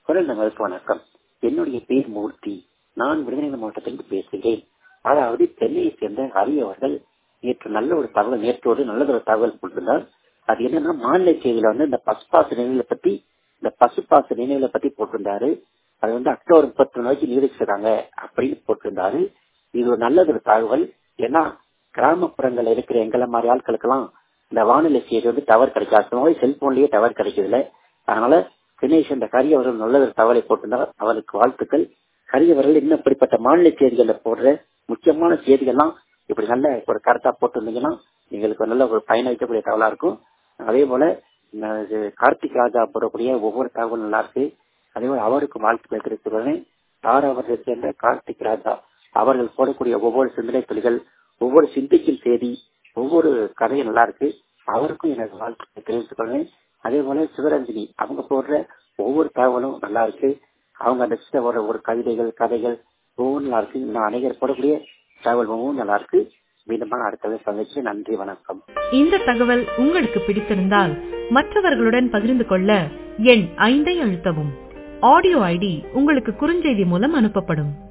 குரல் நகருக்கு வணக்கம் என்னுடைய பேர் மூர்த்தி நான் விருதுநகர் மாவட்டத்திலிருந்து பேசுகிறேன் அதாவது சென்னையை சேர்ந்த ஹரி அவர்கள் நேற்று நல்ல ஒரு தகவல் நேற்றோடு நல்லது ஒரு தகவல் போட்டிருந்தார் அது என்னன்னா மாநில செய்தியில வந்து இந்த பசுபாச நினைவுகளை பத்தி இந்த பசுபாச நினைவுகளை பத்தி போட்டிருந்தாரு அது வந்து அக்டோபர் முப்பத்தி ஒன்று வரைக்கும் நீடிச்சிருக்காங்க அப்படின்னு போட்டிருந்தாரு இது ஒரு நல்லது ஒரு தகவல் ஏன்னா கிராமப்புறங்கள்ல இருக்கிற எங்களை மாதிரி ஆட்களுக்கெல்லாம் இந்த வானிலை செய்தி வந்து டவர் கிடைக்காது செல்போன்லயே டவர் கிடைக்குதுல அதனால தினேஷ் இந்த ஹரி அவர்கள் நல்ல ஒரு தகவலை போட்டிருந்தார் அவருக்கு வாழ்த்துக்கள் ஹரி அவர்கள் இன்னும் இப்படிப்பட்ட மாநில செய்திகள்ல போடுற முக்கியமான செய்திகள்லாம் இப்படி நல்ல ஒரு கருத்தா போட்டிருந்தீங்கன்னா எங்களுக்கு நல்ல ஒரு பயனளிக்கக்கூடிய தகவலா இருக்கும் அதே போல கார்த்திக் ராஜா போடக்கூடிய ஒவ்வொரு தகவலும் நல்லா இருக்கு அதே போல அவருக்கு வாழ்த்துக்கள் தெரிவித்துள்ளேன் தார் அவர்களை சேர்ந்த கார்த்திக் ராஜா அவர்கள் போடக்கூடிய ஒவ்வொரு சிந்தனை துளிகள் ஒவ்வொரு சிந்திக்கும் செய்தி ஒவ்வொரு கதையும் நல்லா இருக்கு அவருக்கும் எனக்கு வாழ்த்துக்களை தெரிவித்துக் கொள்வேன் அதே போல சிவரஞ்சனி அவங்க போடுற ஒவ்வொரு தகவலும் நல்லா இருக்கு அவங்க அந்த ஒரு ஒரு கவிதைகள் கதைகள் ஒவ்வொன்றும் நல்லா இருக்கு இன்னும் அநேகர் போடக்கூடிய தகவல் ஒவ்வொன்றும் நல்லா இருக்கு மீதமான அடுத்த சந்திச்சு நன்றி வணக்கம் இந்த தகவல் உங்களுக்கு பிடித்திருந்தால் மற்றவர்களுடன் பகிர்ந்து கொள்ள எண் ஐந்தை அழுத்தவும் ஆடியோ ஐடி உங்களுக்கு குறுஞ்செய்தி மூலம் அனுப்பப்படும்